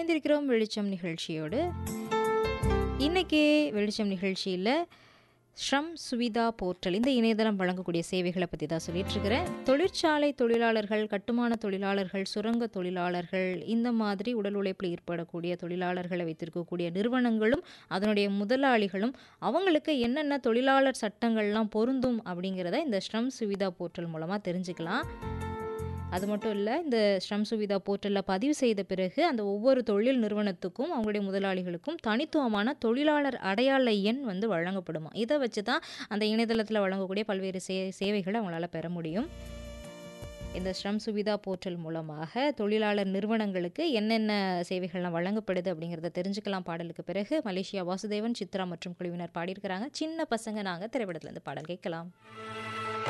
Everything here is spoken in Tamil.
இணைந்திருக்கிறோம் வெளிச்சம் நிகழ்ச்சியோடு இன்னைக்கு வெளிச்சம் நிகழ்ச்சியில் ஸ்ரம் சுவிதா போர்ட்டல் இந்த இணையதளம் வழங்கக்கூடிய சேவைகளை பற்றி தான் சொல்லிட்டு இருக்கிறேன் தொழிற்சாலை தொழிலாளர்கள் கட்டுமான தொழிலாளர்கள் சுரங்க தொழிலாளர்கள் இந்த மாதிரி உடல் உழைப்பில் ஏற்படக்கூடிய தொழிலாளர்களை வைத்திருக்கக்கூடிய நிறுவனங்களும் அதனுடைய முதலாளிகளும் அவங்களுக்கு என்னென்ன தொழிலாளர் சட்டங்கள்லாம் பொருந்தும் அப்படிங்கிறத இந்த ஸ்ரம் சுவிதா போர்ட்டல் மூலமாக தெரிஞ்சுக்கலாம் அது மட்டும் இல்லை இந்த ஸ்ரம் சுவிதா போர்ட்டலில் பதிவு செய்த பிறகு அந்த ஒவ்வொரு தொழில் நிறுவனத்துக்கும் அவங்களுடைய முதலாளிகளுக்கும் தனித்துவமான தொழிலாளர் அடையாள எண் வந்து வழங்கப்படுமா இதை வச்சு தான் அந்த இணையதளத்தில் வழங்கக்கூடிய பல்வேறு சே சேவைகளை அவங்களால பெற முடியும் இந்த ஸ்ரம் சுவிதா போர்ட்டல் மூலமாக தொழிலாளர் நிறுவனங்களுக்கு என்னென்ன சேவைகள்லாம் வழங்கப்படுது அப்படிங்கிறத தெரிஞ்சுக்கலாம் பாடலுக்கு பிறகு மலேசியா வாசுதேவன் சித்ரா மற்றும் குழுவினர் பாடியிருக்கிறாங்க சின்ன பசங்க நாங்கள் திரைப்படத்துலேருந்து பாடல் கேட்கலாம்